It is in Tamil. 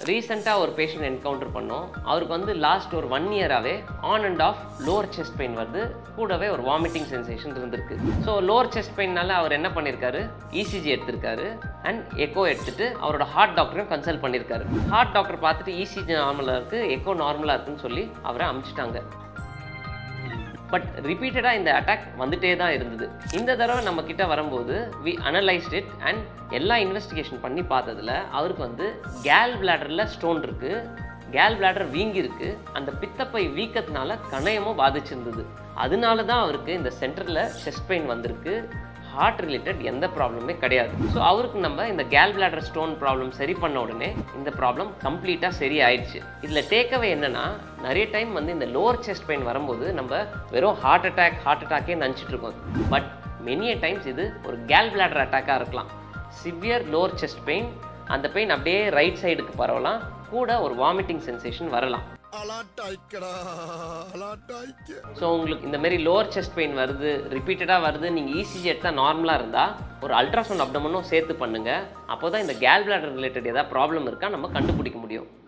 ரீசெண்டாக ஒரு பேஷண்ட் என்கவுண்டர் பண்ணோம் அவருக்கு வந்து லாஸ்ட் ஒரு ஒன் இயராகவே on and off lower chest pain வருது கூடவே ஒரு வாமிட்டிங் சென்சேஷன் இருந்திருக்கு ஸோ லோவர் செஸ்ட் பெயின்னால அவர் என்ன பண்ணியிருக்காரு இசிஜி எடுத்திருக்காரு அண்ட் எக்கோ எடுத்துட்டு அவரோட ஹார்ட் டாக்டரையும் கன்சல்ட் பண்ணியிருக்காரு ஹார்ட் டாக்டர் பார்த்துட்டு இசிஜி நார்மலாக இருக்குது எக்கோ நார்மலாக இருக்குன்னு சொல்லி அவரை அமுச்சிட்டாங்க பட் ரிப்பீட்டடாக இந்த அட்டாக் வந்துட்டே தான் இருந்தது இந்த தடவை நம்ம கிட்ட வரும்போது வி அனலைஸ்ட் இட் அண்ட் எல்லா இன்வெஸ்டிகேஷன் பண்ணி பார்த்ததுல அவருக்கு வந்து கேல் பிளாடரில் ஸ்டோன் இருக்கு கேல் பிளாடர் வீங்கி இருக்கு அந்த பித்தப்பை வீக்கத்தினால கணையமும் பாதிச்சிருந்தது அதனால தான் அவருக்கு இந்த சென்டரில் செஸ்ட் பெயின் வந்திருக்கு ஹார்ட் ரிலேட்டட் எந்த ப்ராப்ளமே கிடையாது ஸோ அவருக்கு நம்ம இந்த கேல் பிளாடர் ஸ்டோன் ப்ராப்ளம் சரி பண்ண உடனே இந்த ப்ராப்ளம் கம்ப்ளீட்டாக சரி ஆயிடுச்சு இதில் டேக்அவே என்னன்னா நிறைய டைம் வந்து இந்த லோவர் செஸ்ட் பெயின் வரும்போது நம்ம வெறும் ஹார்ட் அட்டாக் ஹார்ட் அட்டாக்கே நினச்சிட்டு இருக்கோம் பட் மெனிய டைம்ஸ் இது ஒரு கேல் பிளாடர் அட்டாக்காக இருக்கலாம் சிவியர் லோவர் செஸ்ட் பெயின் அந்த பெயின் அப்படியே ரைட் சைடுக்கு பரவலாம் கூட ஒரு வாமிட்டிங் சென்சேஷன் வரலாம் அலாட்டாய்க்கடா அலாட்டாய்க்க ஸோ உங்களுக்கு இந்த மாதிரி லோவர் செஸ்ட் பெயின் வருது ரிப்பீட்டடாக வருது நீங்கள் இசிஜி எடுத்தால் நார்மலாக இருந்தால் ஒரு அல்ட்ராசவுண்ட் அப்டமனும் சேர்த்து பண்ணுங்கள் அப்போ தான் இந்த கேல் பிளாடர் ரிலேட்டட் ஏதாவது ப்ராப்ளம் இருக்கா நம்ம கண்டுபிடிக்க முடியும்